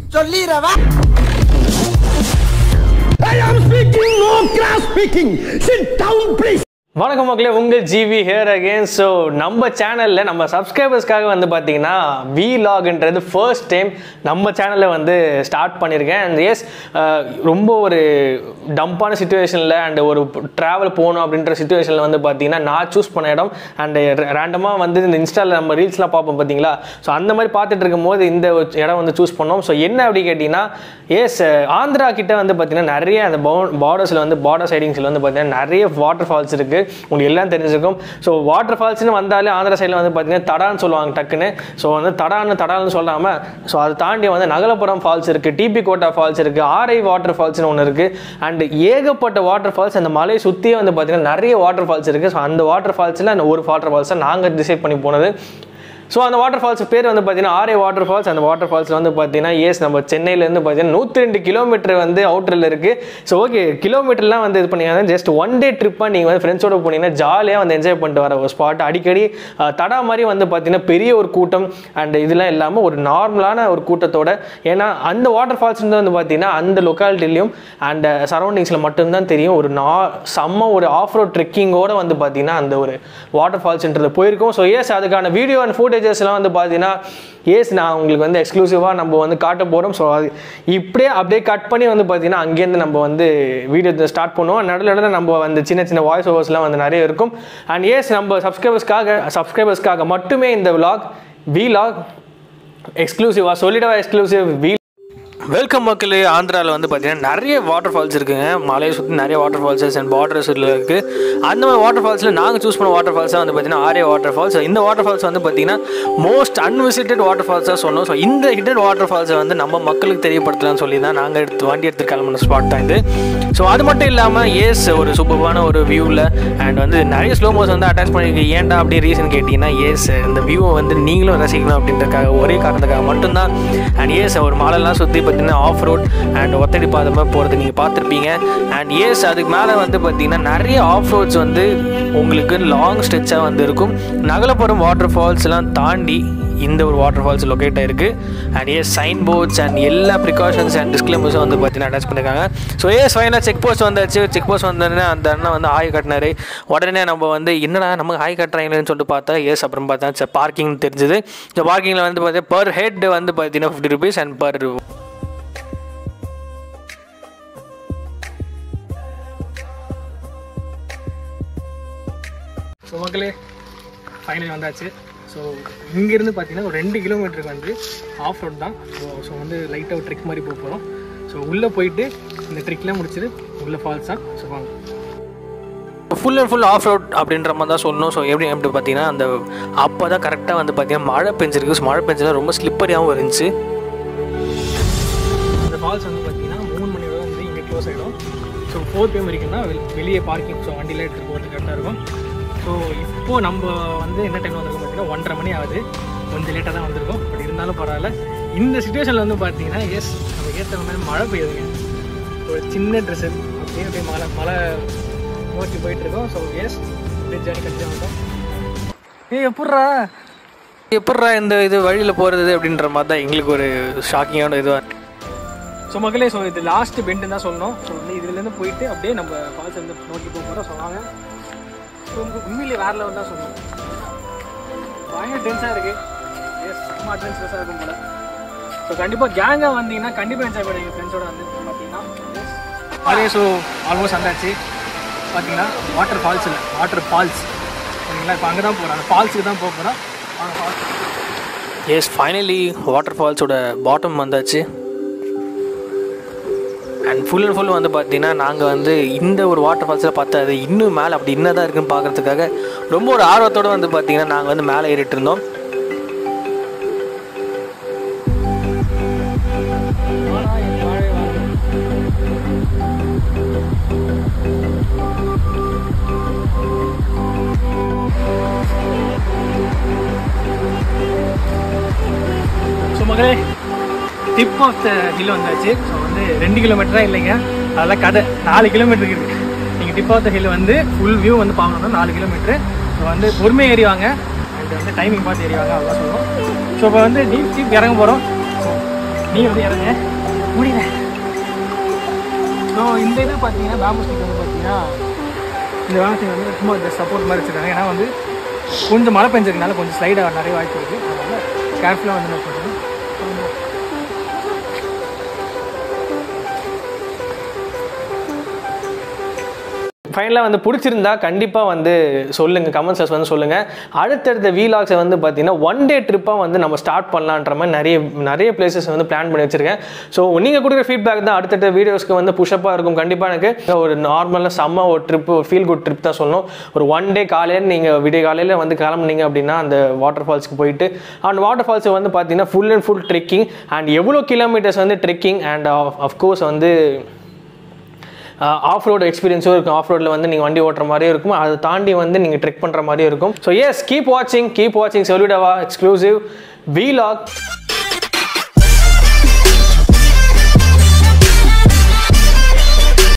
சொல்லிடவா I am speaking, no class speaking. Sit down, please. வணக்கம் மக்களே உங்கள் ஜிவி ஹேர் அகேன் ஸோ நம்ம சேனலில் நம்ம சப்ஸ்கிரைபர்ஸ்க்காக வந்து பார்த்தீங்கன்னா விலாக்ன்றது ஃபர்ஸ்ட் டைம் நம்ம சேனலில் வந்து ஸ்டார்ட் பண்ணியிருக்கேன் அண்ட் எஸ் ரொம்ப ஒரு டம்ப்பான சுச்சுவேஷனில் அண்ட் ஒரு ட்ராவல் போகணும் அப்படின்ற சுச்சுவேஷனில் வந்து பார்த்தீங்கன்னா நான் சூஸ் பண்ண இடம் அண்ட் ரேண்டமாக வந்து இந்த இன்ஸ்டாவில் நம்ம ரீல்ஸ்லாம் பார்ப்போம் பார்த்தீங்களா ஸோ அந்த மாதிரி பார்த்துட்டு இருக்கும்போது இந்த ஒரு இடம் வந்து சூஸ் பண்ணோம் ஸோ என்ன அப்படி கேட்டிங்கன்னா எஸ் ஆந்திரா கிட்ட வந்து பார்த்தீங்கன்னா நிறைய அந்த பார்டர்ஸில் வந்து பார்டர் சைடிங்ஸில் வந்து பார்த்தீங்கன்னா நிறைய வாட்டர் ஃபால்ஸ் இருக்குது உங்களுக்கு எல்லாம் தெரிஞ்சிருக்கும் ஸோ வாட்டர் ஃபால்ஸ்னு வந்தாலே ஆந்திரா சைடில் வந்து பார்த்தீங்கன்னா தடான்னு சொல்லுவாங்க டக்குன்னு ஸோ வந்து தடான்னு தடான்னு சொல்லாமல் ஸோ அதை தாண்டி வந்து நகலபுரம் ஃபால்ஸ் இருக்குது டிபி கோட்டா ஃபால்ஸ் இருக்குது ஆர்ஐ வாட்டர் ஃபால்ஸ்னு ஒன்று இருக்குது அண்ட் ஏகப்பட்ட வாட்டர் ஃபால்ஸ் அந்த மலையை சுற்றியே வந்து பார்த்தீங்கன்னா நிறைய வாட்டர் ஃபால்ஸ் இருக்குது ஸோ அந்த வாட்டர் ஃபால்ஸில் அந்த ஒரு வாட்டர் ஃபால்ஸை நாங்கள் டிசைட் பண்ணி போனது ஸோ அந்த வாட்டர் ஃபால்ஸ் பேர் வந்து பார்த்தீங்கன்னா ஆரே வாட்டர் ஃபால்ஸ் அந்த வாட்டர் ஃபால்ஸில் வந்து பார்த்தீங்கன்னா எஸ் நம்ம சென்னையிலேருந்து பார்த்தீங்கன்னா நூற்றி ரெண்டு கிலோமீட்டர் வந்து அவுட்டரில் இருக்குது ஸோ ஓகே கிலோமீட்டர்லாம் வந்து இது பண்ணீங்கன்னா ஜஸ்ட் ஒன் டே ட்ரிப்பாக நீங்கள் வந்து ஃப்ரெண்ட்ஸோட போனீங்கன்னா ஜாலியாக வந்து என்ஜாய் பண்ணிட்டு வர ஒரு ஸ்பாட் அடிக்கடி அஹ், தடா மாதிரி வந்து பார்த்தீங்கன்னா பெரிய ஒரு கூட்டம் அண்ட் இதெல்லாம் இல்லாமல் ஒரு நார்மலான ஒரு கூட்டத்தோட ஏன்னா அந்த வாட்டர் ஃபால்ஸ் வந்து பார்த்தீங்கன்னா அந்த லொக்காலிட்டிலையும் அண்ட் சரௌண்டிங்ஸில் மட்டும்தான் தெரியும் ஒரு நா செம்ம ஒரு ஆஃப் ரோட் ட்ரெக்கிங்கோட வந்து பார்த்தீங்கன்னா அந்த ஒரு வாட்டர் ஃபால்ஸ்ன்றது போயிருக்கோம் ஸோ எஸ் அதுக்கான வீடியோ அண்ட் ஃபுட்டேஜஸ்லாம் வந்து பார்த்தீங்கன்னா எஸ் நான் உங்களுக்கு வந்து எக்ஸ்க்ளூசிவாக நம்ம வந்து காட்ட போகிறோம் ஸோ அது இப்படியே அப்படியே கட் பண்ணி வந்து பார்த்தீங்கன்னா அங்கேருந்து நம்ம வந்து வீடியோ ஸ்டார்ட் பண்ணுவோம் நடுவில் நடுவில் நம்ம வந்து சின்ன சின்ன வாய்ஸ் ஓவர்ஸ்லாம் வந்து நிறைய இருக்கும் அண்ட் எஸ் நம்ம சப்ஸ்கிரைபர்ஸ்க்காக சப்ஸ்கிரைபர்ஸ்க்காக மட்டுமே இந்த விலாக் விலாக் எக்ஸ்க்ளூசிவாக சொல்லிடவா எக்ஸ்க்ளூசிவ் வி வெல்கம் மக்களே ஆந்திராவில் வந்து பார்த்தீங்கன்னா நிறைய வாட்டர் ஃபால்ஸ் இருக்குங்க மலையை சுற்றி நிறைய வாட்டர் ஃபால்ஸஸ் அண்ட் பார்டர்ஸில் இருக்குது அந்த மாதிரி வாட்டர் ஃபால்ஸில் நாங்கள் சூஸ் பண்ண வாட்டர் ஃபால்ஸாக வந்து பார்த்தீங்கன்னா ஆரே வாட்டர் ஃபால்ஸ் இந்த வாட்டர் ஃபால்ஸ் வந்து பார்த்தீங்கன்னா மோஸ்ட் அன்விசிட்டட் வாட்டர் ஃபால்ஸாக சொன்னோம் ஸோ இந்த ஹிடன் வாட்டர் ஃபால்ஸை வந்து நம்ம மக்களுக்கு தெரியப்படுத்தலாம்னு சொல்லி தான் நாங்கள் எடுத்து வண்டி எடுத்து கிளம்புன ஸ்பாட் தான் இது ஸோ அது மட்டும் இல்லாமல் ஏஸ் ஒரு சூப்பரான ஒரு வியூவில் அண்ட் வந்து நிறைய ஸ்லோ மோஸ் வந்து அட்டாச் பண்ணியிருக்கு ஏன்டா அப்படி ரீசன் கேட்டிங்கன்னா ஏஸ் இந்த வியூவை வந்து நீங்களும் ரசிக்கணும் அப்படின்றக்காக ஒரே காரணத்துக்காக மட்டும்தான் அண்ட் ஏஸ் ஒரு மாலெல்லாம் சுற்றி பார்த்தீங்கன்னா ஆஃப் ரோட் அண்ட் ஒத்தடி பாதமாக போகிறது நீங்கள் பார்த்துருப்பீங்க அண்ட் ஏஸ் அதுக்கு மேலே வந்து பார்த்தீங்கன்னா நிறைய ஆஃப் ரோட்ஸ் வந்து உங்களுக்கு லாங் ஸ்ட்ரெச்சாக வந்து இருக்கும் நகலப்புறம் வாட்டர் ஃபால்ஸ்லாம் தாண்டி இந்த ஒரு வாட்டர் ஃபால்ஸ் லொக்கேட் ஆயிருக்கு and yes sign boards and எல்லா ப்ரிகாஷன்ஸ் அண்ட் டிஸ்க்ளைமர்ஸும் வந்து பார்த்தீங்கன்னா அட்டாச் பண்ணியிருக்காங்க ஸோ ஏஸ் ஃபைனலாக செக் போஸ்ட் வந்தாச்சு செக் போஸ்ட் வந்தோடனே அந்த அண்ணன் வந்து ஆய் கட்டினாரு உடனே நம்ம வந்து என்னடா நமக்கு ஆய் கட்டுறாங்களேன்னு சொல்லிட்டு பார்த்தா ஏஸ் அப்புறம் பார்த்தா பார்க்கிங் தெரிஞ்சுது ஸோ பார்க்கிங்கில் வந்து பார்த்தீங்கன்னா பர் ஹெட் வந்து பார்த்தீங்கன்னா fifty rupees and per so மக்களே ஃபைனல் வந்தாச்சு ஸோ இங்கேருந்து பார்த்தீங்கன்னா ஒரு ரெண்டு கிலோமீட்டருக்கு வந்து ஆஃப் ரோட் தான் ஸோ ஸோ வந்து லைட்டாக ஒரு ட்ரிக் மாதிரி போக போகிறோம் ஸோ உள்ளே போயிட்டு இந்த ட்ரிக்லாம் முடிச்சுட்டு உள்ளே ஃபால்ஸ் தான் ஸோ வாங்க full and full off road அப்படின்ற மாதிரி தான் சொல்லணும் ஸோ எப்படி எப்படி பார்த்தீங்கன்னா அந்த அப்போ தான் கரெக்டாக வந்து பார்த்தீங்கன்னா மழை பெஞ்சிருக்கு ஸோ மழை பெஞ்சதுனா ரொம்ப ஸ்லிப்பரியாகவும் இருந்துச்சு இந்த ஃபால்ஸ் வந்து பார்த்தீங்கன்னா மூணு மணி வரை வந்து இங்கே க்ளோஸ் ஆகிடும் ஸோ ஃபோர் பிஎம் வரைக்கும் தான் வெள்- வெளியே பார்க்கிங் ஸோ வண்டியில் எடுத்துகிட்டு போகிறது கரெக்டாக இருக்கும் ஸோ இப்போது நம்ம வந்து என்ன டைம் வந்திருக்கோம் பார்த்தீங்கன்னா ஒன்றரை மணி ஆகுது கொஞ்சம் லேட்டாக தான் வந்திருக்கோம் பட் இருந்தாலும் பரவாயில்ல இந்த சுச்சுவேஷனில் வந்து பார்த்தீங்கன்னா எஸ் நம்ம ஏற்ற மாதிரி மழை பெய்யுதுங்க ஒரு சின்ன ட்ரெஸ்ஸு அப்படியே அப்படியே மழை மழை நோக்கி போயிட்டுருக்கோம் ஸோ எஸ் அப்படியே ஜேர்னி கண்டிப்பாக வந்தோம் ஏய் எப்பட்றா எப்பட்றா இந்த இது வழியில் போகிறது அப்படின்ற மாதிரி தான் எங்களுக்கு ஒரு ஷாக்கிங்கான இதுவாக ஸோ மக்களே ஸோ இது லாஸ்ட் பெண்டு தான் சொல்லணும் ஸோ வந்து இதுலேருந்து போயிட்டு அப்படியே நம்ம ஃபால்ஸ் வந்து நோக்கி போக போகிறோம் ஸோ வாங்க ஸோ உண்மையிலே வேற லெவல் தான் சொல்லணும் பயங்கர டென்ஸாக இருக்கு எஸ் சும்மா அட்வென்ச்சரஸாக இருக்கும் போல ஸோ கண்டிப்பாக கேங்காக வந்தீங்கன்னா கண்டிப்பாக என்ஜாய் பண்ணுவீங்க ஃப்ரெண்ட்ஸோட வந்து பார்த்தீங்கன்னா அதே ஸோ ஆல்மோஸ்ட் வந்தாச்சு பார்த்தீங்கன்னா வாட்டர் ஃபால்ஸ் இல்லை வாட்டர் ஃபால்ஸ் சரிங்களா இப்போ அங்கே தான் போகிறோம் அந்த ஃபால்ஸுக்கு தான் போக போகிறோம் எஸ் ஃபைனலி வாட்டர் ஃபால்ஸோட பாட்டம் வந்தாச்சு அண்ட் ஃபுல் அண்ட் ஃபுல் வந்து பார்த்தீங்கன்னா நாங்கள் வந்து இந்த ஒரு வாட்டர் ஃபால்ஸில் பார்த்தா அது இன்னும் மேலே அப்படி என்ன தான் இருக்குன்னு பார்க்கறதுக்காக ரொம்ப ஒரு ஆர்வத்தோடு வந்து பார்த்தீங்கன்னா நாங்கள் வந்து மேலே ஏறிட்டு இருந்தோம் ஸோ மகளே டிப் ஆஃப் த ஹில் வந்தாச்சு ஸோ வந்து ரெண்டு கிலோமீட்டரா இல்லைங்க அதெல்லாம் கடை நாலு கிலோமீட்டர் இருக்கு நீங்கள் டிப் ஆஃப் த ஹில் வந்து ஃபுல் வியூ வந்து பார்க்கணும்னா நாலு கிலோமீட்டர் ஸோ வந்து பொறுமையாக ஏறிவாங்க அண்ட் வந்து டைமிங் பார்த்து ஏறிவாங்க அதான் சொல்லுவோம் ஸோ இப்போ வந்து டீப் டீப் இறங்க போகிறோம் ஸோ நீங்கள் வந்து இறங்க முடியல ஸோ இந்த இது பார்த்தீங்கன்னா பேம்பு ஸ்டிக் வந்து பார்த்தீங்கன்னா இந்த பேம்பு ஸ்டிக் வந்து சும்மா இந்த சப்போர்ட் மாதிரி வச்சுருக்காங்க ஏன்னா வந்து கொஞ்சம் மழை பெஞ்சதுனால கொஞ்சம் ஸ்லைடாக நிறைய வாய்ப்பு இருக்குது அதனால் கேர்ஃபுல்லாக வந்து நான் பண்ணுறேன் ஃபைனலாக வந்து பிடிச்சிருந்தா கண்டிப்பாக வந்து சொல்லுங்கள் கமெண்ட்ஸஸ் வந்து சொல்லுங்கள் அடுத்தடுத்த வீலாக்ஸை வந்து பார்த்தீங்கன்னா ஒன் டே ட்ரிப்பாக வந்து நம்ம ஸ்டார்ட் பண்ணலான்ற மாதிரி நிறைய நிறைய பிளேசஸ் வந்து பிளான் பண்ணி வச்சுருக்கேன் ஸோ நீங்கள் கொடுக்குற ஃபீட்பேக் தான் அடுத்தடுத்த வீடியோஸ்க்கு வந்து புஷப்பாக இருக்கும் கண்டிப்பாக எனக்கு ஒரு நார்மலாக செம்ம ஒரு ட்ரிப் ஒரு ஃபீல் குட் ட்ரிப் தான் சொல்லணும் ஒரு ஒன் டே காலையில் நீங்கள் விடிய காலையில் வந்து கிளம்புனீங்க அப்படின்னா அந்த வாட்டர் ஃபால்ஸ்க்கு போயிட்டு அந்த வாட்டர் ஃபால்ஸ் வந்து பார்த்தீங்கன்னா full and full trekking and எவ்வளோ கிலோமீட்டர்ஸ் வந்து ட்ரெக்கிங் அண்ட் அஃப்கோர்ஸ் வந்து ஆஃப் ரோடு எக்ஸ்பீரியன்ஸும் இருக்கும் ஆஃப் ரோடில் வந்து நீங்கள் வண்டி ஓட்டுற மாதிரியும் இருக்கும் அதை தாண்டி வந்து நீங்கள் ட்ரெக் பண்ணுற மாதிரியும் இருக்கும் ஸோ எஸ் கீப் வாட்சிங் கீப் வாட்சிங் சொல்லிடவா எக்ஸ்க்ளூசிவ் வீலாக்